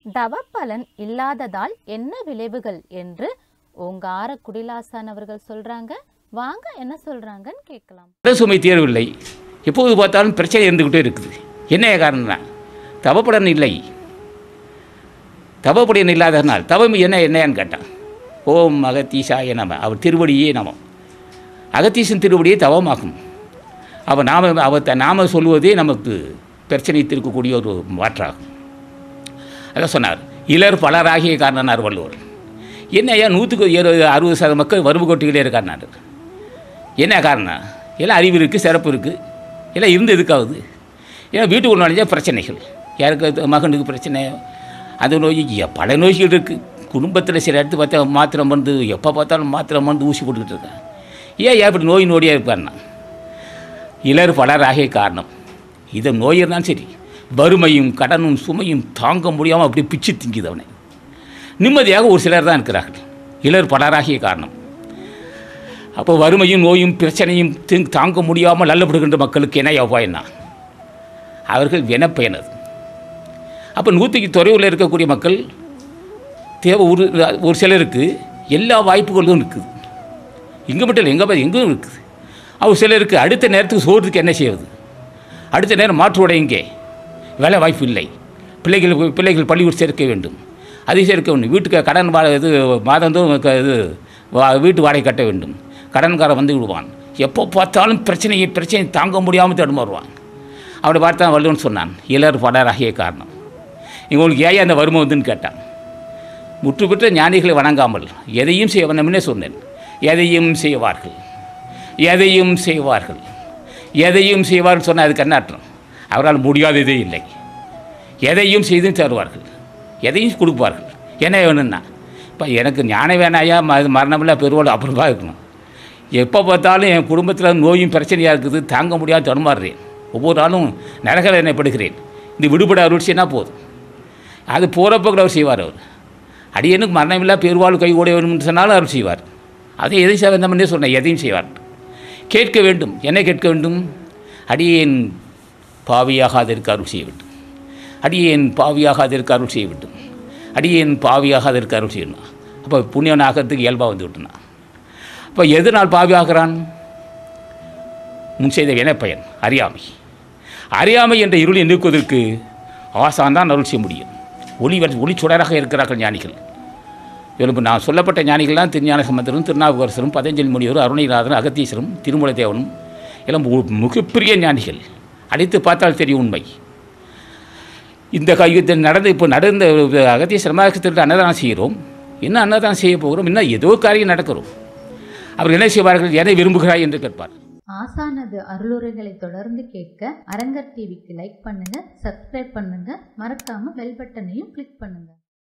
தவப்பலன் இல்லாததால் என்ன விளைவுகள் என்று ஓங்கார குடிலாசான் அவர்கள் சொல்றாங்க வாங்க என்ன சொல்றாங்கன்னு கேட்கலாம் உடல் சுமை தீரவில்லை எப்போது பார்த்தாலும் பிரச்சனை இருந்துக்கிட்டே இருக்குது என்ன காரணம்னா தவப்படன் இல்லை தவப்படன் இல்லாதனால் தவம் என்ன என்னன்னு கேட்டான் ஓம் அகத்தீசாய நம அவர் திருவடியே நமம் அகத்தீசன் திருவடியே தவமாகும் அவன் நாம அவர் த- நாம சொல்வதே நமக்கு பிரச்சனை தீர்க்கக்கூடிய ஒரு மாற்றாகும் அதான் சொன்னார் இலர் பலராகிய காரணனார் வள்ளுவர் என்ன ஐயா நூற்றுக்கு இருபது அறுபது சதவீத மக்கள் வறுமை கொட்டிக்கிட்டே இருக்காருனாரு என்ன காரணம் எல்லாம் அறிவு இருக்குது சிறப்பு இருக்குது எல்லாம் இருந்து எதுக்காகுது ஏன்னா வீட்டுக்குள்ள நுழைஞ்சா பிரச்சனைகள் யாருக்கு அது மகனுக்கு பிரச்சனை அந்த நோய் எ- பல நோய்கள் இருக்குது குடும்பத்தில் சில இடத்து பார்த்தா மாத்திரை மருந்து எப்போ பார்த்தாலும் மாத்திரை மருந்து ஊசி போட்டுக்கிட்டு இருக்கான் ஏன் ஏன் இப்படி நோய் நோடியாக இருப்பாருன்னா இலர் பலராகிய காரணம் இதை நோய் இருந்தாலும் சரி வறுமையும் கடனும் சுமையும் தாங்க முடியாமல் அப்படியே பிச்சு திங்குது அவனை நிம்மதியாக ஒரு சிலர் தான் இருக்கிறார்கள் இலர் பலராகிய காரணம் அப்போ வறுமையும் நோயும் பிரச்சனையும் தி- தாங்க முடியாமல் நல்லப்படுகின்ற மக்களுக்கு என்ன உபாயம்னா அவர்கள் வினப்பயனது அப்போ நூற்றுக்கு தொலைவில் இருக்கக்கூடிய மக்கள் தேவை ஒரு ஒரு சிலருக்கு எல்லா வாய்ப்புகளும் இருக்குது இங்கே மட்டும் இல்லை எங்கே எங்கும் இருக்குது அவர் சிலருக்கு அடுத்த நேரத்துக்கு சோறுக்கு என்ன செய்வது அடுத்த நேரம் மாற்று உடை இங்கே வேலை வாய்ப்பு இல்லை பிள்ளைகள் பிள்ளைகள் பள்ளிக்கூடம் சேர்க்க வேண்டும் அதை சேர்க்க வேண்டும் வீட்டுக்கு கடன் வா இது மாதந்தோறும் க- இது வா- வீட்டு வாடகை கட்ட வேண்டும் கடன்காரன் வந்து விடுவான் எப்போ பார்த்தாலும் பிரச்சனையை பிரச்சனை தாங்க முடியாமல் தடுமாறுவான் அவனை பார்த்தா வள்ளுவன் சொன்னான் இளர் படராகிய காரணம் இவங்களுக்கு ஏன் அந்த வறுமை வந்துன்னு கேட்டான் முற்று பெற்ற ஞானிகளை வணங்காமல் எதையும் செய்ய வேண்டும்னே சொன்னேன் எதையும் செய்வார்கள் எதையும் செய்வார்கள் எதையும் செய்வார்கள் சொன்னால் அதுக்கு என்ன அர்த்தம் அவரால் முடியாததே இல்லை எதையும் செய்து தருவார்கள் எதையும் கொடுப்பார்கள் என்ன வேணும்னா இப்போ எனக்கு ஞானம் வேணாயா ம மரணமில்ல பெருவாள் அப்புறமா இருக்கணும் எப்போ பார்த்தாலும் என் குடும்பத்தில் நோயும் பிரச்சனையாக இருக்குது தாங்க முடியாத தடுமாறுறேன் ஒவ்வொரு நாளும் நரக எண்ணப்படுகிறேன் இந்த விடுபட அருள் செய்யினா போதும் அது போகிறப்ப கூட அவர் செய்வார் அவர் அடியனுக்கு மரணமில்லா பெருவாள் கை ஓட வேணும்னு சொன்னாலும் அவர் செய்வார் அதை எதை செய்ய வேண்டாம்னே சொன்னேன் எதையும் செய்வார் கேட்க வேண்டும் என்ன கேட்க வேண்டும் அடியேன் பாவியாகாதற்கு அருள் செய்ய வேண்டும் அடியேன் பாவியாகாதற்கு அருள் செய்ய வேண்டும் அடியேன் பாவியாகாதற்கு அருள் செய்யணும் அப்போ புண்ணியன் ஆகிறதுக்கு இயல்பாக வந்து விட்டுனான் அப்போ எதனால் பாவியாகிறான் முன் செய்த வினைப்பயன் அறியாமை அறியாமை என்ற இருளை நீக்குவதற்கு ஆசான் தான் அருள் செய்ய முடியும் ஒளி வ- ஒளி சுடராக இருக்கிறார்கள் ஞானிகள் எலும்பு நான் சொல்லப்பட்ட ஞானிகள்லாம் திருஞான சம்பந்தரும் திருநாவுக்கரசரும் பதஞ்சலி முனிவரும் அருணைநாதரும் அகத்தீஸ்வரும் திருமலை தேவனும் எல்லாம் ஒரு மிகப்பெரிய ஞானிகள் அடித்து பார்த்தால் தெரியும் உண்மை இந்த கையத்தில் நடந்து இப்போ நடந்த அகத்தீஸ்வர சமாஜத்திற்கு அன்னதானம் செய்கிறோம் இன்னும் அன்னதானம் செய்ய போகிறோம் இன்னும் ஏதோ காரியம் நடக்கிறோம் அவர் என்ன செய்வார்கள் எதை விரும்புகிறாய் என்று கேட்பார் ஆசானது அருளுரைகளை தொடர்ந்து கேட்க அரங்கர் டிவிக்கு லைக் பண்ணுங்க சப்ஸ்கிரைப் பண்ணுங்க மறக்காம பெல் பட்டனையும் கிளிக் பண்ணுங்க